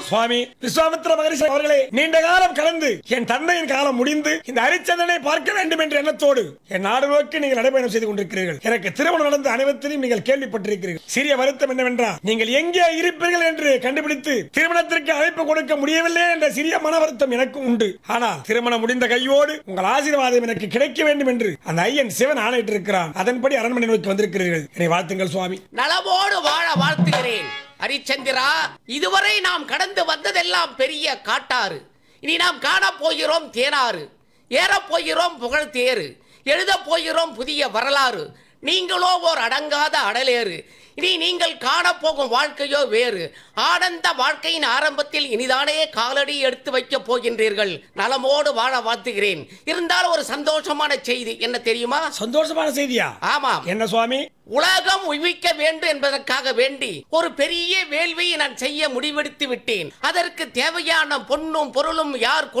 சுவாமி விஸ்வாமித்திர மகரிஷி அவர்களே நீண்ட காலம் கடந்து என் தந்தையின் காலம் முடிந்து இந்த ஹரிச்சந்திரனை பார்க்க வேண்டும் என்ற எண்ணத்தோடு என் நாடு நோக்கி நீங்கள் நடைபயணம் செய்து கொண்டிருக்கிறீர்கள் எனக்கு திருமணம் நடந்த அனைவத்திலையும் நீங்கள் கேள்விப்பட்டிருக்கிறீர்கள் சிறிய வருத்தம் என்னவென்றால் நீங்கள் எங்கே இருப்பீர்கள் என்று கண்டுபிடித்து திருமணத்திற்கு அழைப்பு கொடுக்க முடியவில்லை என்ற சிறிய மன வருத்தம் எனக்கு உண்டு ஆனால் திருமணம் முடிந்த கையோடு உங்கள் ஆசீர்வாதம் எனக்கு கிடைக்க வேண்டும் என்று அந்த ஐயன் சிவன் ஆணையிட்டிருக்கிறான் அதன்படி அரண்மனை நோக்கி வந்திருக்கிறீர்கள் என்னை வாழ்த்துங்கள் சுவாமி நலமோடு வாழ வாழ்த்துகிறேன் ஹரிச்சந்திரா இதுவரை நாம் கடந்து வந்ததெல்லாம் பெரிய காட்டாறு இனி நாம் காணப் போகிறோம் தேனாறு ஏறப் போகிறோம் புகழ் தேரு எழுதப் போகிறோம் புதிய வரலாறு நீங்களோ ஓர் அடங்காத அடலேறு இனி நீங்கள் காணப்போகும் வாழ்க்கையோ வேறு ஆனந்த வாழ்க்கையின் ஆரம்பத்தில் இனிதானே காலடி எடுத்து வைக்கப் போகின்றீர்கள் நலமோடு வாழ வாழ்த்துகிறேன் இருந்தாலும் ஒரு சந்தோஷமான செய்தி என்ன தெரியுமா சந்தோஷமான செய்தியா ஆமாம் என்ன சுவாமி உலகம் உய்விக்க வேண்டும் என்பதற்காக வேண்டி ஒரு பெரிய வேள்வியை நான் செய்ய முடிவெடுத்து விட்டேன் அதற்கு தேவையான பொன்னும் பொருளும் யார்